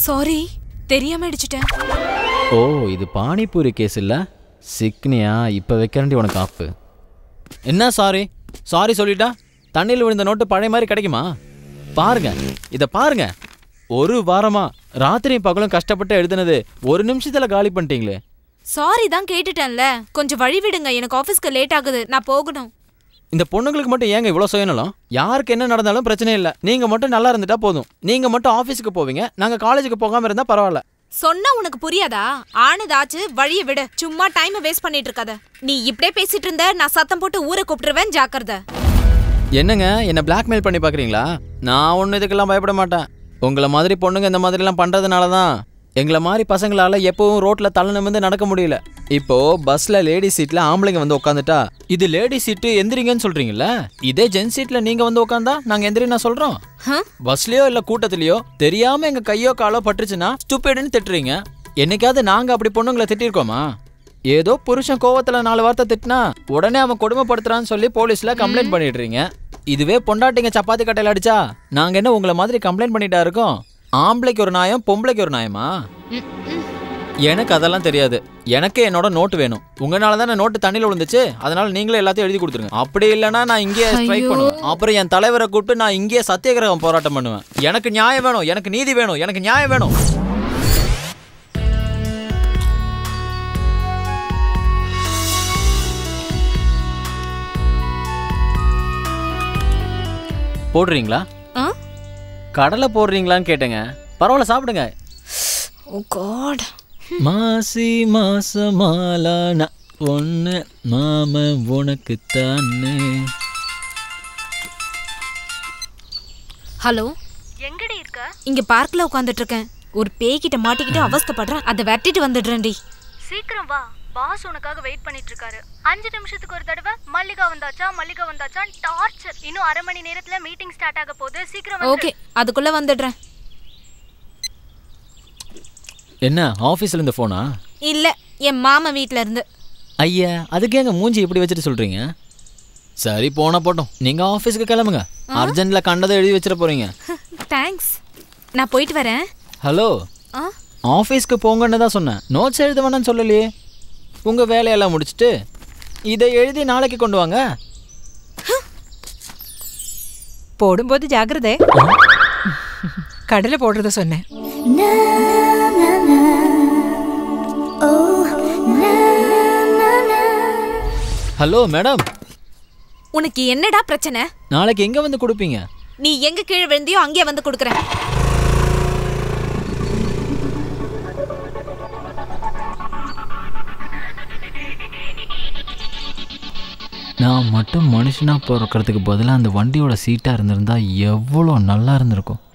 Sorry தெரியாம அடிச்சிட்டேன் ஓ இது பானிபூரி கேஸ் இல்ல சிக்னியா இப்போ வைக்கிறண்டி உனக்கு ஆப்பு என்ன சாரி சாரி சொல்லிட்டா தண்ணியில் விழுந்த நோட்டு பழைய மாதிரி கிடைக்குமா பாருங்க இதை பாருங்க ஒரு வாரமா ராத்திரியும் பகலும் கஷ்டப்பட்டு எழுதுனது ஒரு நிமிஷத்துல காலி பண்ணிட்டீங்களே சாரி தான் கேட்டுட்டேன்ல கொஞ்சம் வழி விடுங்க எனக்கு ஆபீஸ்க்கு லேட் ஆகுது நான் போகணும் இந்த பொண்ணுங்களுக்கு மட்டும் ஏங்க இவ்வளோ சுயநலம் யாருக்கு என்ன நடந்தாலும் பிரச்சனை இல்லை நீங்க மட்டும் நல்லா இருந்துட்டா போதும் நீங்க மட்டும் ஆஃபீஸுக்கு போவீங்க நாங்க காலேஜுக்கு போகாம இருந்தா பரவாயில்ல சொன்னா உனக்கு புரியாதா ஆனதாச்சு வழிய விடு சும்மா டைம் வேஸ்ட் பண்ணிட்டு இருக்காத நீ இப்படியே பேசிட்டு இருந்த நான் சத்தம் போட்டு ஊரை கூப்பிட்டுருவேன் ஜாக்கிரதை என்னங்க என்ன பிளாக்மெயில் பண்ணி பார்க்குறீங்களா நான் ஒன்றும் இதுக்கெல்லாம் பயப்பட மாட்டேன் உங்களை மாதிரி பொண்ணுங்க இந்த மாதிரிலாம் பண்ணுறதுனால தான் எங்களை மாதிரி பசங்களால எப்பவும் ரோட்டில் தலை நிமிர்ந்து நடக்க முடியல இப்போ பஸ்ல லேடி சீட்ல ஆம்பளைங்க வந்து உட்காந்துட்டா இது லேடி சீட்டு எந்திரிங்கன்னு சொல்றீங்கல்ல இதே ஜென் சீட்ல நீங்க வந்து உட்காந்தா நாங்க எந்திரி நான் சொல்றோம் ஹம்? பஸ்லயோ இல்ல கூட்டத்திலயோ தெரியாம எங்க கையோ காலோ பட்டுச்சுன்னா ஸ்டூபிடுன்னு திட்டுறீங்க என்னைக்காவது நாங்க அப்படி பொண்ணுங்களை திட்டிருக்கோமா ஏதோ புருஷன் கோவத்துல நாலு வார்த்தை திட்டினா உடனே அவன் கொடுமைப்படுத்துறான்னு சொல்லி போலீஸ்ல கம்ப்ளைண்ட் பண்ணிடுறீங்க இதுவே பொண்டாட்டிங்க சப்பாத்தி கட்டையில அடிச்சா நாங்க என்ன உங்களை மாதிரி கம்ப்ளைண்ட் பண்ணிட்டா இருக்கோம் ஆம்பளைக்கு ஒரு நியாயம் பொம்பளைக்கு ஒரு நியாயமா ம், ம். எனக்கு அதெல்லாம் தெரியாது எனக்கு என்னோட நோட்டு வேணும் உங்களால தானே நோட்டு தண்ணியில் விழுந்துச்சு அதனால நீங்களே எல்லாத்தையும் எழுதி கொடுத்துருங்க அப்படி இல்லைன்னா நான் இங்கேயே ஸ்ட்ரைக் ஐயோ. பண்ணுவேன் அப்புறம் என் தலைவரை கூப்பிட்டு நான் இங்கேயே சத்தியகிரகம் போராட்டம் பண்ணுவேன் எனக்கு நியாயம் வேணும் எனக்கு நீதி வேணும் எனக்கு நியாயம் வேணும் போடுறீங்களா ஆ கடலை போடுறீங்களான்னு கேட்டேங்க பரவாயில்ல சாப்பிடுங்க ஓ காட் மாசி மாசமாலான ஒன்று மாம உனக்கு தானே ஹலோ எங்கடி இருக்க இங்க பார்க்ல உட்காந்துட்டு இருக்கேன் ஒரு பேய்கிட்ட மாட்டிக்கிட்டு அவஸ்தைப்படுறேன் அதை வெட்டிட்டு வந்துடுறேன்டி சீக்கிரம் வா பாஸ் உனக்காக வெயிட் பண்ணிட்டு இருக்காரு அஞ்சு நிமிஷத்துக்கு ஒரு தடவை மல்லிகா வந்தாச்சா மல்லிகா வந்தாச்சான்னு டார்ச்சர் இன்னும் அரை மணி நேரத்துல மீட்டிங் ஸ்டார்ட் ஆக போகுது சீக்கிரம் வந்துரு. ஓகே அதுக்குள்ள வந்துடுறேன் என்ன ஆஃபீஸில் இந்த ஃபோனா இல்ல என் மாமா வீட்ல இருந்து ஐயா அதுக்கு எங்க மூஞ்சி இப்படி வச்சுட்டு சொல்றீங்க சரி போனா போட்டோம் நீங்க ஆஃபீஸுக்கு கிளம்புங்க அர்ஜென்ட்ல கண்டதை எழுதி வச்சிட போறீங்க தேங்க்ஸ் நான் போயிட்டு வரேன் ஹலோ ஆ ஆஃபீஸ்க்கு போங்கன்னு தான் சொன்னேன் நோட்ஸ் எழுத வேணாம்னு சொல்லலையே உங்க வேலையெல்லாம் முடிச்சுட்டு இதை எழுதி நாளைக்கு கொண்டு வாங்க போடும்போது ஜாக்கிரதை கடலை போடுறத சொன்னேன் ஹலோ மேடம் உனக்கு என்னடா பிரச்சனை நாளைக்கு எங்க வந்து கொடுப்பீங்க நீ எங்க கீழே விழுந்தியோ அங்கேயே வந்து கொடுக்குறேன் நான் மட்டும் மனுஷனா பிறக்கிறதுக்கு பதிலாக அந்த வண்டியோட சீட்டாக இருந்திருந்தா எவ்வளோ நல்லா இருந்திருக்கும்